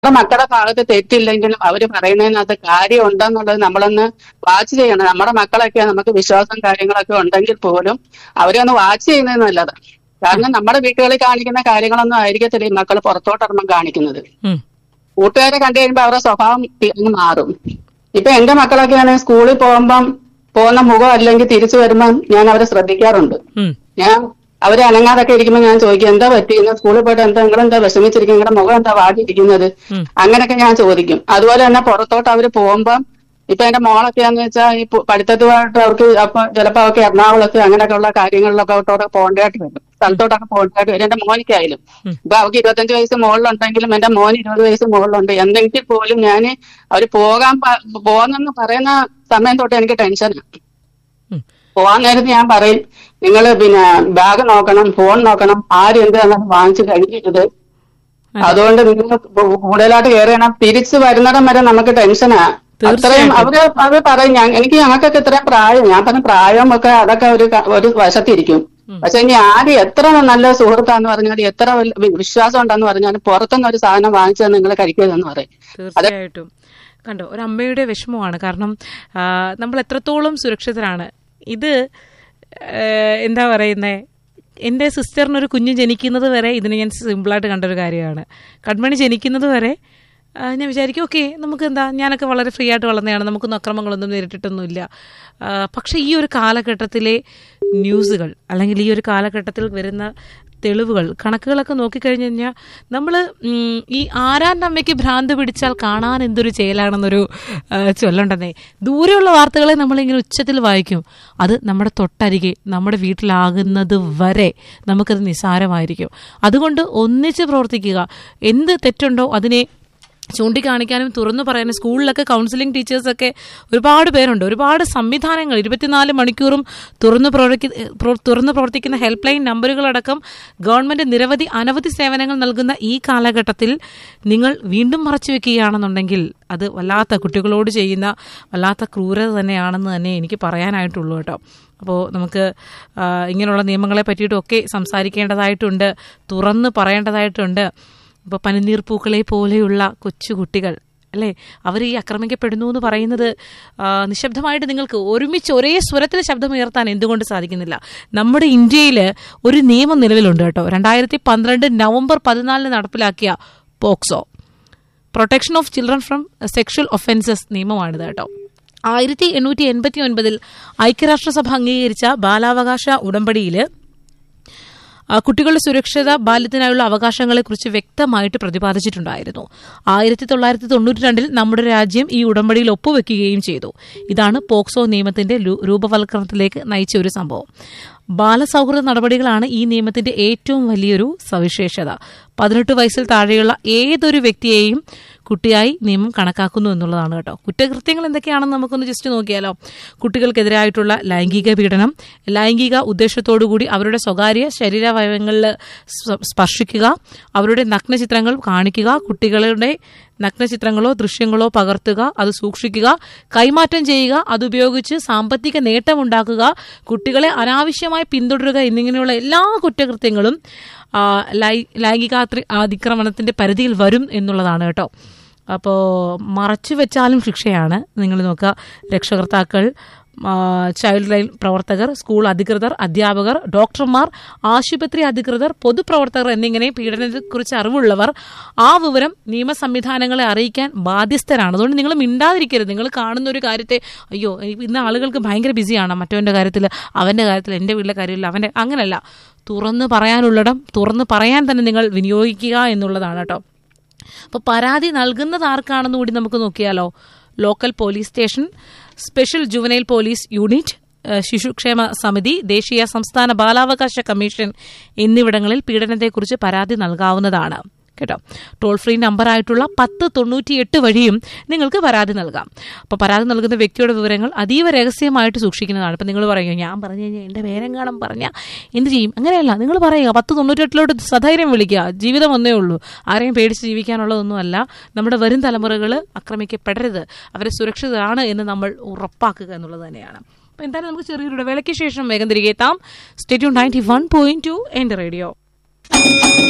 നമ്മുടെ മക്കളുടെ ഭാഗത്ത് തെറ്റില്ലെങ്കിലും അവര് പറയുന്നതിനകത്ത് കാര്യം ഉണ്ടെന്നുള്ളത് നമ്മളൊന്ന് വാച്ച് ചെയ്യണം നമ്മുടെ മക്കളൊക്കെ നമുക്ക് വിശ്വാസം കാര്യങ്ങളൊക്കെ ഉണ്ടെങ്കിൽ പോലും അവരെ ഒന്ന് വാച്ച് ചെയ്യുന്നത് നല്ലതാണ് കാരണം നമ്മുടെ വീട്ടുകളിൽ കാണിക്കുന്ന കാര്യങ്ങളൊന്നും ആയിരിക്കത്തില്ല ഈ മക്കൾ പുറത്തോട്ടിറങ്ങുമ്പോൾ കാണിക്കുന്നത് ഉം. കൂട്ടുകാരെ കണ്ടു കഴിയുമ്പോൾ അവരുടെ സ്വഭാവം അങ്ങ് മാറും ഇപ്പൊ എന്റെ മക്കളൊക്കെയാണ് സ്കൂളിൽ പോകുമ്പം പോകുന്ന മുഖം അല്ലെങ്കിൽ തിരിച്ചു വരുമ്പം ഞാൻ അവരെ ശ്രദ്ധിക്കാറുണ്ട് ഉം. ഞാൻ അവരെ അനങ്ങാതൊക്കെ ഇരിക്കുമ്പോൾ ഞാൻ ചോദിക്കും എന്താ പറ്റി ഇന്ന് സ്കൂളിൽ പോയിട്ട് എന്താ നിങ്ങളെന്താ വിഷമിച്ചിരിക്കും നിങ്ങളുടെ മുഖം എന്താ വാടിയിരിക്കുന്നത് ഉം. അങ്ങനെയൊക്കെ ഞാൻ ചോദിക്കും അതുപോലെ തന്നെ പുറത്തോട്ട് അവര് പോകുമ്പം ഇപ്പൊ എന്റെ മോളൊക്കെയാന്ന് വെച്ചാൽ ഈ പു- പഠിത്തത്തുമായിട്ട് അവർക്ക് അപ്പൊ ചിലപ്പോ അവർക്ക് എറണാകുളത്ത് അങ്ങനെയൊക്കെ ഉള്ള കാര്യങ്ങളിലൊക്കെ അവരോട് പോകേണ്ടതായിട്ട് വരും സ്ഥലത്തോട്ടൊക്കെ പോകേണ്ടതായിട്ട് വരും എന്റെ മോനിക്കായാലും ഉം. ഇപ്പൊ അവർക്ക് ഇരുപത്തഞ്ച് വയസ്സ് മുകളിലുണ്ടെങ്കിലും എന്റെ മോന് ഇരുപത് വയസ്സ് മുകളിലുണ്ട് എന്തെങ്കിൽ പോലും ഞാൻ അവര് പോകാൻ പ- പോകുന്നെന്ന് പറയുന്ന സമയം തൊട്ട് എനിക്ക് ടെൻഷനാണ് ഉം. പോവാൻ നേരത്ത് ഞാൻ പറയും നിങ്ങൾ പിന്നെ ബാഗ് നോക്കണം ഫോൺ നോക്കണം ആരും എന്ത് തന്നാലും വാങ്ങിച്ചു കഴിക്കരുത് അതുകൊണ്ട് നിങ്ങൾ കൂടുതലായിട്ട് കയറിയണം തിരിച്ചു വരുന്നിടം വരെ നമുക്ക് ടെൻഷനാ അത്രയും തീർച്ചയായിട്ടും. അവര് അവര് പറയും ഞാൻ എനിക്ക് ഞങ്ങൾക്കൊക്കെ ഇത്രയും പ്രായം ഞാൻ പറഞ്ഞ പ്രായം ഒക്കെ അതൊക്കെ ഒരു ക- ഒരു വശത്തിരിക്കും പക്ഷെ ഇനി ആര് എത്ര നല്ല സുഹൃത്താന്ന് പറഞ്ഞാൽ എത്ര വല്ല- വി- വിശ്വാസം ഉണ്ടെന്ന് പറഞ്ഞാലും പുറത്തുനിന്ന് ഒരു സാധനം വാങ്ങിച്ചത് നിങ്ങൾ കഴിക്കരുതെന്ന് പറയും തീർച്ചയായിട്ടും കണ്ടോ ഒരു അമ്മയുടെ വിഷമമാണ് കാരണം ആ, നമ്മൾ എത്രത്തോളം സുരക്ഷിതരാണ് ഇത് ആ, എന്താ പറയുന്നേ എൻ്റെ സിസ്റ്ററിനൊരു കുഞ്ഞ് ജനിക്കുന്നത് വരെ ഇതിന് ഞാൻ സിമ്പിളായിട്ട് കണ്ടൊരു കാര്യമാണ് കൺമണി ജനിക്കുന്നത് വരെ ആ, ഞാൻ വിചാരിക്കും ഓക്കെ നമുക്ക് എന്താ ഞാനൊക്കെ വളരെ ഫ്രീ ആയിട്ട് വളർന്നതാണ് നമുക്കൊന്നും അക്രമങ്ങളൊന്നും നേരിട്ടിട്ടൊന്നുമില്ല ആ, പക്ഷേ ഈ ഒരു കാലഘട്ടത്തിലെ ന്യൂസുകൾ അല്ലെങ്കിൽ ഈ ഒരു കാലഘട്ടത്തിൽ വരുന്ന തെളിവുകൾ കണക്കുകളൊക്കെ നോക്കിക്കഴിഞ്ഞ് കഴിഞ്ഞാൽ നമ്മൾ ഈ ആരാൻ്റെ അമ്മയ്ക്ക് ഭ്രാന്ത് പിടിച്ചാൽ കാണാൻ എന്തൊരു ചേലാണെന്നൊരു ആ, ചൊല്ലുണ്ടെന്നേ ദൂരെയുള്ള വാർത്തകളെ നമ്മളിങ്ങനെ ഉച്ചത്തിൽ വായിക്കും അത് നമ്മുടെ തൊട്ടരികെ നമ്മുടെ വീട്ടിലാകുന്നത് വരെ നമുക്കത് നിസ്സാരമായിരിക്കും അതുകൊണ്ട് ഒന്നിച്ച് പ്രവർത്തിക്കുക എന്ത് തെറ്റുണ്ടോ അതിനെ ചൂണ്ടിക്കാണിക്കാനും തുറന്നു പറയാനും സ്കൂളിലൊക്കെ കൗൺസിലിംഗ് ടീച്ചേഴ്സൊക്കെ ഒരുപാട് പേരുണ്ട് ഒരുപാട് സംവിധാനങ്ങൾ ഇരുപത്തിനാല് മണിക്കൂറും തുറന്നു പ്രവർത്തി പ്രവർ- തുറന്നു പ്രവർത്തിക്കുന്ന ഹെൽപ്പ് ലൈൻ നമ്പറുകളടക്കം ഗവൺമെന്റ് നിരവധി അനവധി സേവനങ്ങൾ നൽകുന്ന ഈ കാലഘട്ടത്തിൽ നിങ്ങൾ വീണ്ടും മറച്ചു വെക്കുകയാണെന്നുണ്ടെങ്കിൽ അത് വല്ലാത്ത കുട്ടികളോട് ചെയ്യുന്ന വല്ലാത്ത ക്രൂരത തന്നെയാണെന്ന് തന്നെ എനിക്ക് പറയാനായിട്ടുള്ളൂ കേട്ടോ അപ്പോൾ നമുക്ക് ആ, ഇങ്ങനെയുള്ള നിയമങ്ങളെ പറ്റിയിട്ടൊക്കെ സംസാരിക്കേണ്ടതായിട്ടുണ്ട് തുറന്ന് പറയേണ്ടതായിട്ടുണ്ട് ഇപ്പോൾ പനിനീർ പൂക്കളെ പോലെയുള്ള കൊച്ചുകുട്ടികൾ അല്ലേ അവർ ഈ ആക്രമിക്കപ്പെടുന്നു എന്ന് പറയുന്നത് ആ, നിശബ്ദമായിട്ട് നിങ്ങൾക്ക് ഒരുമിച്ച് ഒരേ സ്വരത്തിൽ ശബ്ദമുയർത്താൻ എന്തുകൊണ്ട് സാധിക്കുന്നില്ല നമ്മുടെ ഇന്ത്യയിൽ ഒരു നിയമം നിലവിലുണ്ട് കേട്ടോ രണ്ടായിരത്തി പന്ത്രണ്ട് നവംബർ പതിനാലിന് നടപ്പിലാക്കിയ POCSO protection of children from sexual offences നിയമമാണിത് കേട്ടോ ആയിരത്തി എണ്ണൂറ്റി എൺപത്തി ഒൻപതിൽ ഐക്യരാഷ്ട്രസഭ അംഗീകരിച്ച ബാലാവകാശ ഉടമ്പടിയിൽ ആ, കുട്ടികളുടെ സുരക്ഷിത ബാല്യത്തിനായുള്ള അവകാശങ്ങളെക്കുറിച്ച് വ്യക്തമായിട്ട് പ്രതിപാദിച്ചിട്ടുണ്ടായിരുന്നു ആയിരത്തി തൊള്ളായിരത്തി തൊണ്ണൂറ്റി രണ്ടിൽ നമ്മുടെ രാജ്യം ഈ ഉടമ്പടിയിൽ ഒപ്പുവെക്കുകയും ചെയ്തു ഇതാണ് പോക്സോ നിയമത്തിന്റെ ലു- രൂപവൽക്കരണത്തിലേക്ക് നയിച്ച ഒരു സംഭവം ബാലസൗഹൃദ നടപടികളാണ് ഈ നിയമത്തിന്റെ ഏറ്റവും വലിയൊരു സവിശേഷത പതിനെട്ട് വയസ്സിൽ താഴെയുള്ള ഏതൊരു വ്യക്തിയെയും കുട്ടിയായി നിയമം കണക്കാക്കുന്നു എന്നുള്ളതാണ് കേട്ടോ കുറ്റകൃത്യങ്ങൾ എന്തൊക്കെയാണെന്ന് നമുക്കൊന്ന് ജസ്റ്റ് നോക്കിയാലോ കുട്ടികൾക്കെതിരായിട്ടുള്ള ലൈംഗിക പീഡനം ലൈംഗിക ഉദ്ദേശത്തോടുകൂടി അവരുടെ സ്വകാര്യ ശരീരാവയവങ്ങളിൽ സ്പ- സ്പർശിക്കുക അവരുടെ നഗ്നചിത്രങ്ങൾ കാണിക്കുക കുട്ടികളുടെ നഗ്നചിത്രങ്ങളോ ദൃശ്യങ്ങളോ പകർത്തുക അത് സൂക്ഷിക്കുക കൈമാറ്റം ചെയ്യുക അതുപയോഗിച്ച് സാമ്പത്തിക നേട്ടമുണ്ടാക്കുക കുട്ടികളെ അനാവശ്യമായി പിന്തുടരുക എന്നിങ്ങനെയുള്ള എല്ലാ കുറ്റകൃത്യങ്ങളും ആ, ലൈ- ലൈംഗികാത്രി അതിക്രമണത്തിന്റെ പരിധിയിൽ വരും എന്നുള്ളതാണ് കേട്ടോ അപ്പോൾ മറച്ചു വെച്ചാലും ശിക്ഷയാണ് നിങ്ങൾ നോക്കുക രക്ഷകർത്താക്കൾ ആ, ചൈൽഡ് ലൈൻ പ്രവർത്തകർ സ്കൂൾ അധികൃതർ അധ്യാപകർ ഡോക്ടർമാർ ആശുപത്രി അധികൃതർ പൊതുപ്രവർത്തകർ എന്നിങ്ങനെ പീഡനത്തെക്കുറിച്ച് അറിവുള്ളവർ ആ വിവരം നിയമ സംവിധാനങ്ങളെ അറിയിക്കാൻ ബാധ്യസ്ഥരാണ് അതുകൊണ്ട് നിങ്ങൾ മിണ്ടാതിരിക്കരുത് നിങ്ങൾ കാണുന്ന ഒരു കാര്യത്തെ അയ്യോ ഇന്ന് ആളുകൾക്ക് ഭയങ്കര ബിസിയാണ് മറ്റവൻ്റെ കാര്യത്തിൽ അവൻ്റെ കാര്യത്തിൽ എൻ്റെ വീട്ടിലെ കാര്യമില്ല അവൻ്റെ അങ്ങനല്ല തുറന്ന് പറയാനുള്ളിടം തുറന്ന് പറയാൻ തന്നെ നിങ്ങൾ വിനിയോഗിക്കുക എന്നുള്ളതാണ് കേട്ടോ അപ്പോൾ പരാതി നൽകുന്നത് ആർക്കാണെന്ന് കൂടി നമുക്ക് നോക്കിയാലോ local police station special juvenile police unit ഏഹ് ശിശുക്ഷേമ സമിതി ദേശീയ സംസ്ഥാന ബാലാവകാശ കമ്മീഷൻ എന്നിവിടങ്ങളിൽ പീഡനത്തെക്കുറിച്ച് പരാതി നൽകാവുന്നതാണ് കേട്ടോ ടോൾ ഫ്രീ നമ്പറായിട്ടുള്ള പത്ത് തൊണ്ണൂറ്റിയെട്ട് വഴിയും നിങ്ങൾക്ക് പരാതി നൽകാം അപ്പോൾ പരാതി നൽകുന്ന വ്യക്തിയുടെ വിവരങ്ങൾ അതീവ രഹസ്യമായിട്ട് സൂക്ഷിക്കുന്നതാണ് ഇപ്പം നിങ്ങൾ പറയുക ഞാൻ പറഞ്ഞു കഴിഞ്ഞാൽ എൻ്റെ പേരെങ്ങാനും പറഞ്ഞാൽ എന്ത് ചെയ്യും അങ്ങനെയല്ല നിങ്ങൾ പറയുക പത്ത് തൊണ്ണൂറ്റെട്ടിലോട്ട് സധൈര്യം വിളിക്കുക ജീവിതം ഒന്നേ ഉള്ളൂ ആരെയും പേടിച്ച് ജീവിക്കാനുള്ളതൊന്നുമല്ല നമ്മുടെ വരും തലമുറകൾ ആക്രമിക്കപ്പെടരുത് അവരെ സുരക്ഷിതരാണ് എന്ന് നമ്മൾ ഉറപ്പാക്കുക എന്നുള്ളത് തന്നെയാണ് അപ്പോൾ എന്തായാലും നമുക്ക് ചെറിയൊരു ഇടവേളയ്ക്ക് ശേഷം വേഗം തിരികെ എത്താം സ്റ്റേറ്റ്യൂൺ നയൻറ്റി വൺ പോയിന്റ് ടു എൻ്റെ റേഡിയോ